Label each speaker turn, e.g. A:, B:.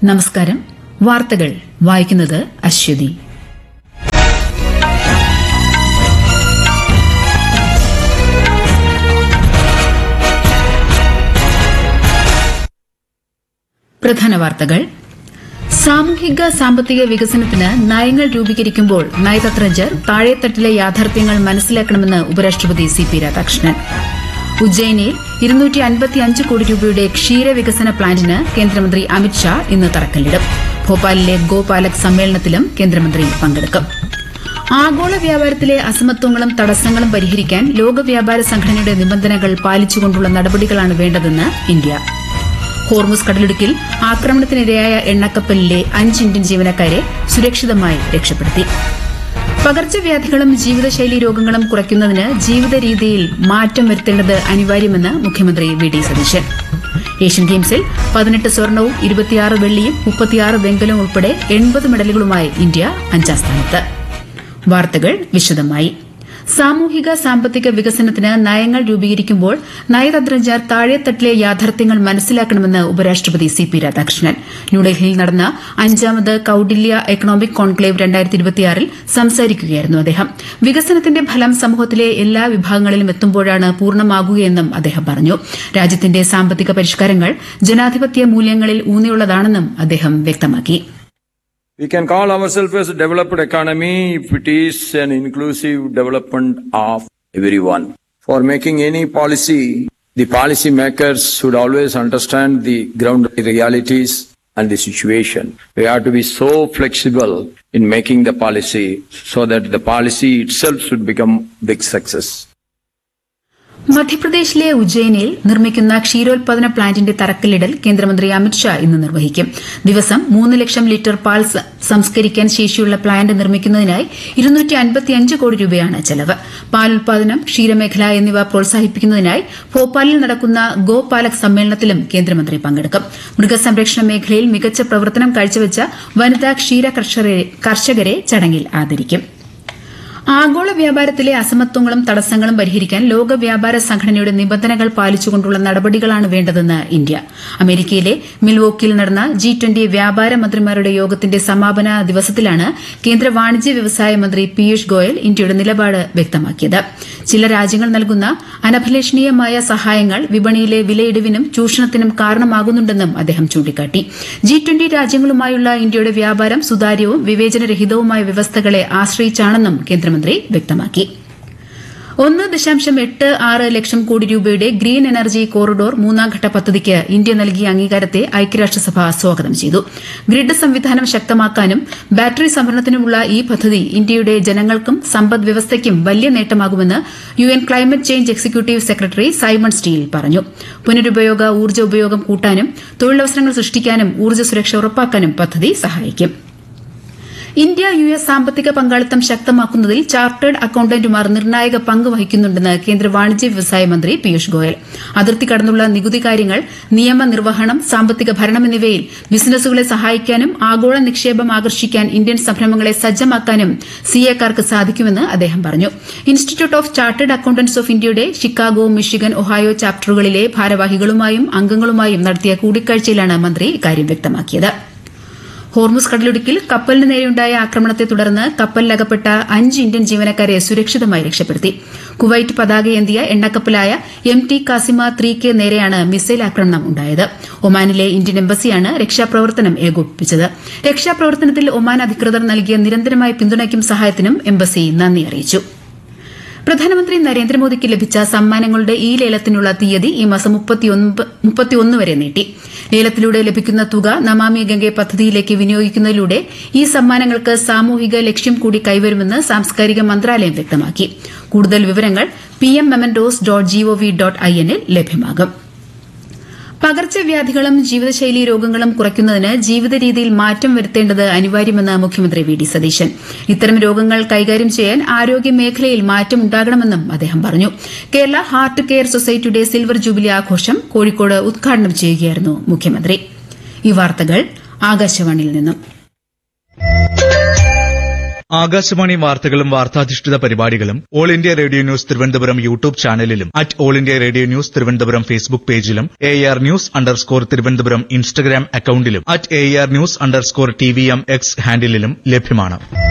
A: നമസ്കാരം വാർത്തകൾ വായിക്കുന്നത് അശ്വതി പ്രധാന വാർത്തകൾ സാമൂഹിക സാമ്പത്തിക വികസനത്തിന് നയങ്ങൾ രൂപീകരിക്കുമ്പോൾ നയതന്ത്രജ്ഞർ താഴെത്തട്ടിലെ യാഥാർത്ഥ്യങ്ങൾ മനസ്സിലാക്കണമെന്ന് ഉപരാഷ്ട്രപതി സി പി രാധാകൃഷ്ണൻ ഉജ്ജയിനിൽ ഇരുന്നൂറ്റി അൻപത്തിയഞ്ച് കോടി രൂപയുടെ ക്ഷീരവികസന പ്ലാന്റിന് കേന്ദ്രമന്ത്രി അമിത്ഷാ ഇന്ന് തറക്കല്ലിടും ഭോപ്പാലിലെ ഗോപാലക് സമ്മേളനത്തിലും കേന്ദ്രമന്ത്രി പങ്കെടുക്കും ആഗോള വ്യാപാരത്തിലെ അസമത്വങ്ങളും തടസ്സങ്ങളും പരിഹരിക്കാൻ ലോക വ്യാപാര സംഘടനയുടെ നിബന്ധനകൾ പാലിച്ചുകൊണ്ടുള്ള നടപടികളാണ് വേണ്ടതെന്ന് ഇന്ത്യ ഹോർമുസ് കടലിടുക്കിൽ ആക്രമണത്തിനിരയായ എണ്ണക്കപ്പലിലെ അഞ്ച് ഇന്ത്യൻ ജീവനക്കാരെ സുരക്ഷിതമായി രക്ഷപ്പെടുത്തി പകർച്ചവ്യാധികളും ജീവിതശൈലി രോഗങ്ങളും കുറയ്ക്കുന്നതിന് ജീവിത രീതിയിൽ മാറ്റം വരുത്തേണ്ടത് അനിവാര്യമെന്ന് മുഖ്യമന്ത്രി വി ഡി സതീശൻ ഏഷ്യൻ ഗെയിംസിൽ പതിനെട്ട് സ്വർണവും ഇരുപത്തിയാറ് വെള്ളിയും മുപ്പത്തിയാറ് വെങ്കലവും ഉൾപ്പെടെ എൺപത് മെഡലുകളുമായി ഇന്ത്യ അഞ്ചാം സ്ഥാനത്ത് വാർത്തകൾ വിശദമായി സാമൂഹിക സാമ്പത്തിക വികസനത്തിന് നയങ്ങൾ രൂപീകരിക്കുമ്പോൾ നയതന്ത്രജ്ഞർ താഴെത്തട്ടിലെ യാഥാർത്ഥ്യങ്ങൾ മനസ്സിലാക്കണമെന്ന് ഉപരാഷ്ട്രപതി സി പി രാധാകൃഷ്ണൻ ന്യൂഡൽഹിയിൽ നടന്ന അഞ്ചാമത് കൌഡില്യ എക്കണോമിക് കോൺക്ലേവ് രണ്ടായിരത്തി ഇരുപത്തിയാറിൽ സംസാരിക്കുകയായിരുന്നു അദ്ദേഹം വികസനത്തിന്റെ ഫലം സമൂഹത്തിലെ എല്ലാ വിഭാഗങ്ങളിലും എത്തുമ്പോഴാണ് പൂർണ്ണമാകുകയെന്നും അദ്ദേഹം പറഞ്ഞു രാജ്യത്തിന്റെ സാമ്പത്തിക പരിഷ്കാരങ്ങൾ ജനാധിപത്യ മൂല്യങ്ങളിൽ ഊന്നിയുള്ളതാണെന്നും അദ്ദേഹം വ്യക്തമാക്കി
B: We can call ourselves as a developed economy if it is an inclusive development of everyone. For making any policy, the policy makers should always understand the ground realities and the situation. We have to be so flexible in making the policy so that the policy itself should become big success.
A: മധ്യപ്രദേശിലെ ഉജ്ജയിനിൽ നിർമ്മിക്കുന്ന ക്ഷീരോത്പാദന പ്ലാന്റിന്റെ തറക്കല്ലിടൽ കേന്ദ്രമന്ത്രി അമിത്ഷാ ഇന്ന് നിർവഹിക്കും ദിവസം മൂന്ന് ലക്ഷം litre പാൽ സ- സംസ്കരിക്കാൻ ശേഷിയുള്ള പ്ലാന്റ് നിർമ്മിക്കുന്നതിനായി ഇരുന്നൂറ്റി അൻപത്തിയഞ്ച് കോടി രൂപയാണ് ചെലവ് പാൽ ഉൽപാദനം ക്ഷീരമേഖല എന്നിവ പ്രോത്സാഹിപ്പിക്കുന്നതിനായി ഭോപ്പാലിൽ നടക്കുന്ന ഗോപാലക് സമ്മേളനത്തിലും കേന്ദ്രമന്ത്രി പങ്കെടുക്കും മൃഗസംരക്ഷണ മേഖലയിൽ മികച്ച പ്രവർത്തനം കാഴ്ചവെച്ച വനിതാ ക്ഷീര കർഷകരെ- കർഷകരെ ചടങ്ങിൽ ആദരിക്കും ആഗോള വ്യാപാരത്തിലെ അസമത്വങ്ങളും തടസ്സങ്ങളും പരിഹരിക്കാൻ ലോക വ്യാപാര സംഘടനയുടെ നിബന്ധനകൾ പാലിച്ചുകൊണ്ടുള്ള നടപടികളാണ് വേണ്ടതെന്ന് ഇന്ത്യ അമേരിക്കയിലെ മിൽവോക്കിയിൽ നടന്ന ജി ട്വന്റി വ്യാപാര മന്ത്രിമാരുടെ യോഗത്തിന്റെ സമാപന ദിവസത്തിലാണ് കേന്ദ്ര വാണിജ്യ വ്യവസായ മന്ത്രി പീയൂഷ് ഗോയൽ ഇന്ത്യയുടെ നിലപാട് വ്യക്തമാക്കിയത് ചില രാജ്യങ്ങൾ നൽകുന്ന അനഭിലഷണീയമായ സഹായങ്ങൾ വിപണിയിലെ വിലയിടിവിനും ചൂഷണത്തിനും കാരണമാകുന്നുണ്ടെന്നും അദ്ദേഹം ചൂണ്ടിക്കാട്ടി ജി ട്വന്റി രാജ്യങ്ങളുമായുള്ള ഇന്ത്യയുടെ വ്യാപാരം സുതാര്യവും വിവേചനരഹിതവുമായ വ്യവസ്ഥകളെ ആശ്രയിച്ചാണെന്നും കേന്ദ്രമന്ത്രി വ്യക്തമാക്കി ഒന്ന് ദശാംശം എട്ട് ആറ് ലക്ഷം കോടി രൂപയുടെ ഗ്രീൻ എനർജി കോറിഡോർ മൂന്നാംഘട്ട പദ്ധതിക്ക് ഇന്ത്യ നൽകിയ അംഗീകാരത്തെ ഐക്യരാഷ്ട്രസഭ സ്വാഗതം ചെയ്തു ഗ്രിഡ് സംവിധാനം ശക്തമാക്കാനും ബാറ്ററി സംഭരണത്തിനുമുള്ള ഈ പദ്ധതി ഇന്ത്യയുടെ ജനങ്ങൾക്കും സമ്പദ് വ്യവസ്ഥയ്ക്കും വലിയ നേട്ടമാകുമെന്ന് U N climate change executive secretary Simon Stiell പറഞ്ഞു പുനരുപയോഗ ഊർജ്ജ ഉപയോഗം കൂട്ടാനും തൊഴിലവസരങ്ങൾ സൃഷ്ടിക്കാനും ഊർജ്ജ സുരക്ഷ ഉറപ്പാക്കാനും പദ്ധതി സഹായിക്കും ഇന്ത്യ യു എസ് സാമ്പത്തിക പങ്കാളിത്തം ശക്തമാക്കുന്നതിൽ ചാർട്ടേഡ് അക്കൌണ്ടന്റുമാർ നിർണായക പങ്ക് വഹിക്കുന്നുണ്ടെന്ന് കേന്ദ്ര വാണിജ്യ വ്യവസായ മന്ത്രി പീയൂഷ് ഗോയൽ അതിർത്തി കടന്നുള്ള നികുതി കാര്യങ്ങൾ നിയമനിർവഹണം സാമ്പത്തിക ഭരണം എന്നിവയിൽ ബിസിനസ്സുകളെ സഹായിക്കാനും ആഗോള നിക്ഷേപം ആകർഷിക്കാൻ ഇന്ത്യൻ സംരംഭങ്ങളെ സജ്ജമാക്കാനും സിഎക്കാർക്ക് സാധിക്കുമെന്ന് അദ്ദേഹം പറഞ്ഞു institute of chartered accountants of ഇന്ത്യയുടെ ഷിക്കാഗോ മിഷിഗൻ ഒഹായോ ചാപ്റ്ററുകളിലെ ഭാരവാഹികളുമായും അംഗങ്ങളുമായും നടത്തിയ കൂടിക്കാഴ്ചയിലാണ് മന്ത്രി ഇക്കാര്യം വ്യക്തമാക്കിയത് ഹോർമുസ് കടലിടുക്കിൽ കപ്പലിന് നേരെയുണ്ടായ ആക്രമണത്തെ തുടർന്ന് കപ്പലിലകപ്പെട്ട അഞ്ച് ഇന്ത്യൻ ജീവനക്കാരെ സുരക്ഷിതമായി രക്ഷപ്പെടുത്തി കുവൈറ്റ് പതാകയേന്തിയ എണ്ണക്കപ്പലായ M T Kazima three K നേരെയാണ് മിസൈൽ ആക്രമണം ഉണ്ടായത് ഒമാനിലെ ഇന്ത്യൻ എംബസിയാണ് രക്ഷാപ്രവർത്തനം ഏകോപിപ്പിച്ചത് രക്ഷാപ്രവർത്തനത്തിൽ ഒമാൻ അധികൃതർ നൽകിയ നിരന്തരമായ പിന്തുണയ്ക്കും സഹായത്തിനും എംബസി നന്ദി അറിയിച്ചു പ്രധാനമന്ത്രി നരേന്ദ്രമോദിക്ക് ലഭിച്ച സമ്മാനങ്ങളുടെ ഈ ലേലത്തിനുള്ള തീയതി ഈ മാസം മുപ്പത്തിയൊന്ന് വരെ നീട്ടി ലേലത്തിലൂടെ ലഭിക്കുന്ന തുക നമാമി ഗംഗെ പദ്ധതിയിലേക്ക് വിനിയോഗിക്കുന്നതിലൂടെ ഈ സമ്മാനങ്ങൾക്ക് സാമൂഹിക ലക്ഷ്യം കൂടി കൈവരുമെന്ന് സാംസ്കാരിക മന്ത്രാലയം വ്യക്തമാക്കി കൂടുതൽ വിവരങ്ങൾ P M mementos dot gov dot I എന്നിൽ ലഭ്യമാകും പകർച്ചവ്യാധികളും ജീവിതശൈലി രോഗങ്ങളും കുറയ്ക്കുന്നതിന് ജീവിത രീതിയിൽ മാറ്റം വരുത്തേണ്ടത് അനിവാര്യമെന്ന് മുഖ്യമന്ത്രി വി ഡി സതീശൻ ഇത്തരം രോഗങ്ങൾ കൈകാര്യം ചെയ്യാൻ ആരോഗ്യ മേഖലയിൽ മാറ്റം ഉണ്ടാകണമെന്നും അദ്ദേഹം പറഞ്ഞു കേരള ഹാർട്ട് കെയർ സൊസൈറ്റിയുടെ സിൽവർ ജൂബിലി ആഘോഷം കോഴിക്കോട് ഉദ്ഘാടനം ചെയ്യുകയായിരുന്നു മുഖ്യമന്ത്രി ഈ വാർത്തകൾ ആകാശവാണിയിൽ നിന്നും
C: ആകാശവാണി വാർത്തകളും വാർത്താധിഷ്ഠിത പരിപാടികളും all India radio news Thiruvananthapuram YouTube ചാനലിലും at all India radio news Thiruvananthapuram Facebook പേജിലും A R news underscore Thiruvananthapuram Instagram അക്കൌണ്ടിലും at A R news underscore T V M X ഹാൻഡിലും ലഭ്യമാണ്